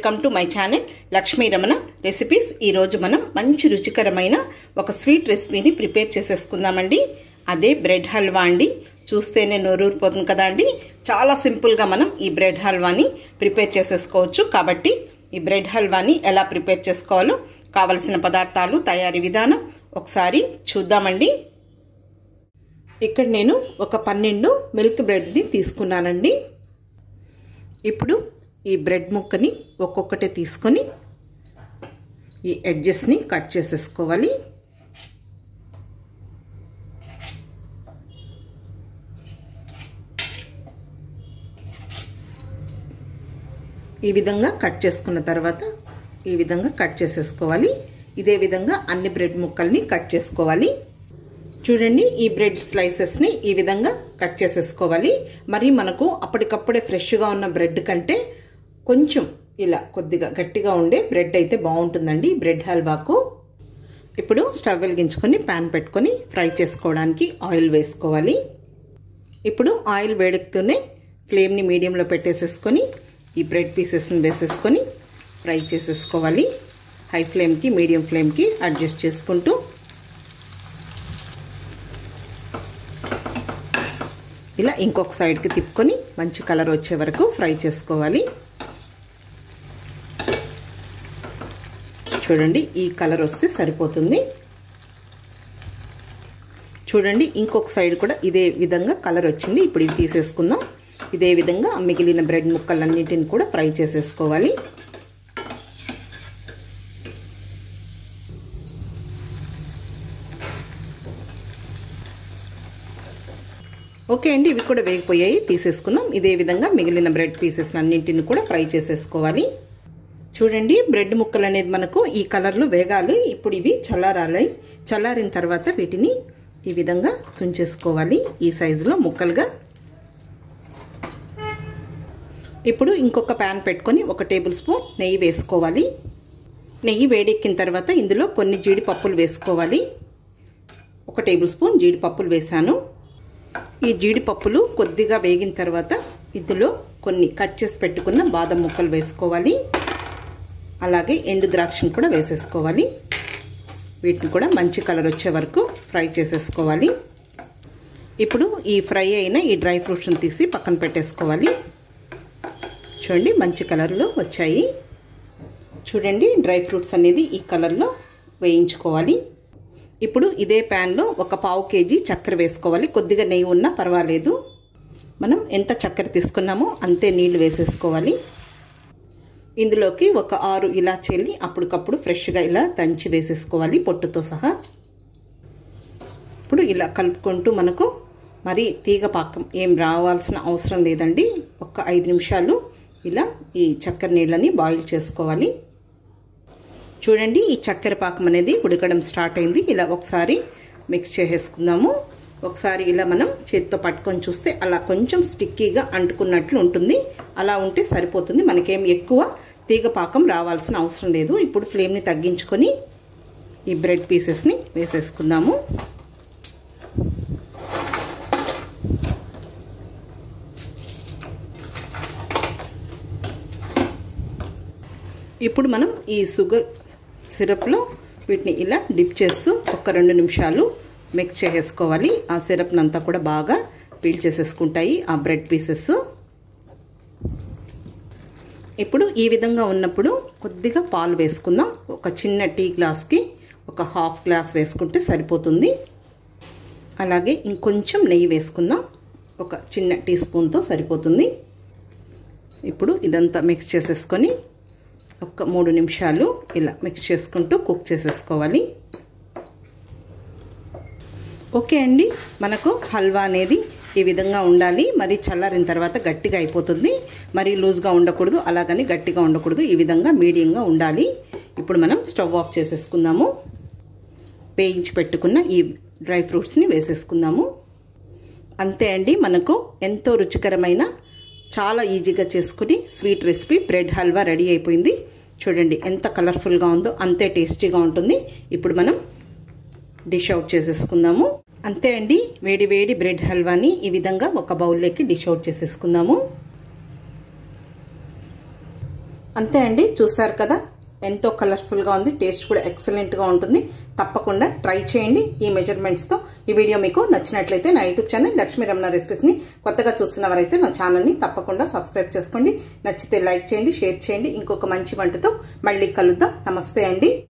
welcome to my channel Lakshmi Ramana recipes ఈరోజు మనం మంచి రుచికరమైన ఒక స్వీట్ రెసిపీని ప్రిపేర్ చేసేసుకుందామండి అదే బ్రెడ్ హల్వా అండి చూస్తేనే నోరూరిపోతుంది కదా అండి చాలా సింపుల్గా మనం ఈ బ్రెడ్ హల్వాని ప్రిపేర్ చేసేసుకోవచ్చు కాబట్టి ఈ బ్రెడ్ హల్వాని ఎలా ప్రిపేర్ చేసుకోవాలో కావలసిన పదార్థాలు తయారీ విధానం ఒకసారి చూద్దామండి ఇక్కడ నేను ఒక పన్నెండు మిల్క్ బ్రెడ్ని తీసుకున్నానండి ఇప్పుడు ఈ బ్రెడ్ ముక్కని ఒక్కొక్కటే తీసుకొని ఈ ఎడ్జెస్ని కట్ చేసేసుకోవాలి ఈ విధంగా కట్ చేసుకున్న తర్వాత ఈ విధంగా కట్ చేసేసుకోవాలి ఇదే విధంగా అన్ని బ్రెడ్ ముక్కల్ని కట్ చేసుకోవాలి చూడండి ఈ బ్రెడ్ స్లైసెస్ని ఈ విధంగా కట్ చేసేసుకోవాలి మరి మనకు అప్పటికప్పుడే ఫ్రెష్గా ఉన్న బ్రెడ్ కంటే కొంచెం ఇలా కొద్దిగా గట్టిగా ఉండే బ్రెడ్ అయితే బాగుంటుందండి బ్రెడ్ హల్వాకు ఇప్పుడు స్టవ్ వెలిగించుకొని ప్యాన్ పెట్టుకొని ఫ్రై చేసుకోవడానికి ఆయిల్ వేసుకోవాలి ఇప్పుడు ఆయిల్ వేడుకుతూనే ఫ్లేమ్ని మీడియంలో పెట్టేసేసుకొని ఈ బ్రెడ్ పీసెస్ని వేసేసుకొని ఫ్రై చేసేసుకోవాలి హై ఫ్లేమ్కి మీడియం ఫ్లేమ్కి అడ్జస్ట్ చేసుకుంటూ ఇలా ఇంకొక సైడ్కి తిప్పుకొని మంచి కలర్ వచ్చే వరకు ఫ్రై చేసుకోవాలి చూడండి ఈ కలర్ వస్తే సరిపోతుంది చూడండి ఇంకొక సైడ్ కూడా ఇదే విధంగా కలర్ వచ్చింది ఇప్పుడు ఇది తీసేసుకుందాం ఇదే విధంగా మిగిలిన బ్రెడ్ ముక్కలన్నింటిని కూడా ఫ్రై చేసేసుకోవాలి ఓకే అండి ఇవి కూడా వేగిపోయాయి తీసేసుకుందాం ఇదే విధంగా మిగిలిన బ్రెడ్ పీసెస్ అన్నింటిని కూడా ఫ్రై చేసేసుకోవాలి చూడండి బ్రెడ్ ముక్కలు అనేది మనకు ఈ కలర్లో వేగాలి ఇప్పుడు ఇవి చల్లారాలి చల్లారిన తర్వాత వీటిని ఈ విధంగా తుంచేసుకోవాలి ఈ సైజులో ముక్కలుగా ఇప్పుడు ఇంకొక ప్యాన్ పెట్టుకొని ఒక టేబుల్ స్పూన్ నెయ్యి వేసుకోవాలి నెయ్యి వేడెక్కిన తర్వాత ఇందులో కొన్ని జీడిపప్పులు వేసుకోవాలి ఒక టేబుల్ స్పూన్ జీడిపప్పులు వేసాను ఈ జీడిపప్పులు కొద్దిగా వేగిన తర్వాత ఇందులో కొన్ని కట్ చేసి పెట్టుకున్న బాదం ముక్కలు వేసుకోవాలి అలాగే ఎండు ద్రాక్షను కూడా వేసేసుకోవాలి వీటిని కూడా మంచి కలర్ వచ్చే వరకు ఫ్రై చేసేసుకోవాలి ఇప్పుడు ఈ ఫ్రై అయిన ఈ డ్రై ఫ్రూట్స్ని తీసి పక్కన పెట్టేసుకోవాలి చూడండి మంచి కలర్లో వచ్చాయి చూడండి డ్రై ఫ్రూట్స్ అనేది ఈ కలర్లో వేయించుకోవాలి ఇప్పుడు ఇదే ప్యాన్లో ఒక పావు కేజీ చక్కెర వేసుకోవాలి కొద్దిగా నెయ్యి ఉన్నా పర్వాలేదు మనం ఎంత చక్కెర తీసుకున్నామో అంతే నీళ్లు వేసేసుకోవాలి ఇందులోకి ఒక ఆరు ఇలాచీల్ని అప్పటికప్పుడు ఫ్రెష్గా ఇలా దంచి వేసేసుకోవాలి పొట్టుతో సహా ఇప్పుడు ఇలా కలుపుకుంటూ మనకు మరి తీగ పాకం ఏం రావాల్సిన అవసరం లేదండి ఒక ఐదు నిమిషాలు ఇలా ఈ చక్కెర నీళ్ళని బాయిల్ చేసుకోవాలి చూడండి ఈ చక్కెర పాకం అనేది ఉడకడం స్టార్ట్ అయింది ఇలా ఒకసారి మిక్స్ చేసేసుకుందాము ఒకసారి ఇలా మనం చేతితో పట్టుకొని చూస్తే అలా కొంచెం స్టిక్కీగా అంటుకున్నట్లు ఉంటుంది అలా ఉంటే సరిపోతుంది మనకేం ఎక్కువ తీగ పాకం రావాల్సిన అవసరం లేదు ఇప్పుడు ఫ్లేమ్ని తగ్గించుకొని ఈ బ్రెడ్ పీసెస్ని వేసేసుకుందాము ఇప్పుడు మనం ఈ షుగర్ సిరప్లో వీటిని ఇలా డిప్ చేస్తూ ఒక రెండు నిమిషాలు మిక్స్ చేసేసుకోవాలి ఆ సిరప్ని అంతా కూడా బాగా పీల్చేసేసుకుంటాయి ఆ బ్రెడ్ పీసెస్ ఇప్పుడు ఈ విధంగా ఉన్నప్పుడు కొద్దిగా పాలు వేసుకుందాం ఒక చిన్న టీ గ్లాస్కి ఒక హాఫ్ గ్లాస్ వేసుకుంటే సరిపోతుంది అలాగే ఇంకొంచెం నెయ్యి వేసుకుందాం ఒక చిన్న టీ స్పూన్తో సరిపోతుంది ఇప్పుడు ఇదంతా మిక్స్ చేసేసుకొని ఒక మూడు నిమిషాలు ఇలా మిక్స్ చేసుకుంటూ కుక్ చేసేసుకోవాలి ఓకే అండి మనకు హల్వా అనేది ఈ విధంగా ఉండాలి మరి చల్లారిన తర్వాత గట్టిగా అయిపోతుంది మరి లూజ్గా ఉండకూడదు అలాగని గట్టిగా ఉండకూడదు ఈ విధంగా మీడియంగా ఉండాలి ఇప్పుడు మనం స్టవ్ ఆఫ్ చేసేసుకుందాము వేయించి పెట్టుకున్న ఈ డ్రై ఫ్రూట్స్ని వేసేసుకుందాము అంతే అండి మనకు ఎంతో రుచికరమైన చాలా ఈజీగా చేసుకుని sweet recipe bread halwa ready అయిపోయింది చూడండి ఎంత కలర్ఫుల్గా ఉందో అంతే టేస్టీగా ఉంటుంది ఇప్పుడు మనం డిష్ అవుట్ చేసేసుకుందాము అంతే అండి వేడి వేడి బ్రెడ్ హల్వాని ఈ విధంగా ఒక బౌల్లోకి డిష్ అవుట్ చేసేసుకుందాము అంతే అండి చూసారు కదా ఎంతో కలర్ఫుల్గా ఉంది టేస్ట్ కూడా ఎక్సలెంట్గా ఉంటుంది తప్పకుండా ట్రై చేయండి ఈ మెజర్మెంట్స్తో ఈ వీడియో మీకు నచ్చినట్లయితే నా యూట్యూబ్ ఛానల్ లక్ష్మీ రమణ రెసిపీస్ని కొత్తగా చూస్తున్నవారైతే నా ఛానల్ని తప్పకుండా సబ్స్క్రైబ్ చేసుకోండి నచ్చితే లైక్ చేయండి షేర్ చేయండి ఇంకొక మంచి వంటతో మళ్ళీ కలుద్దాం నమస్తే అండి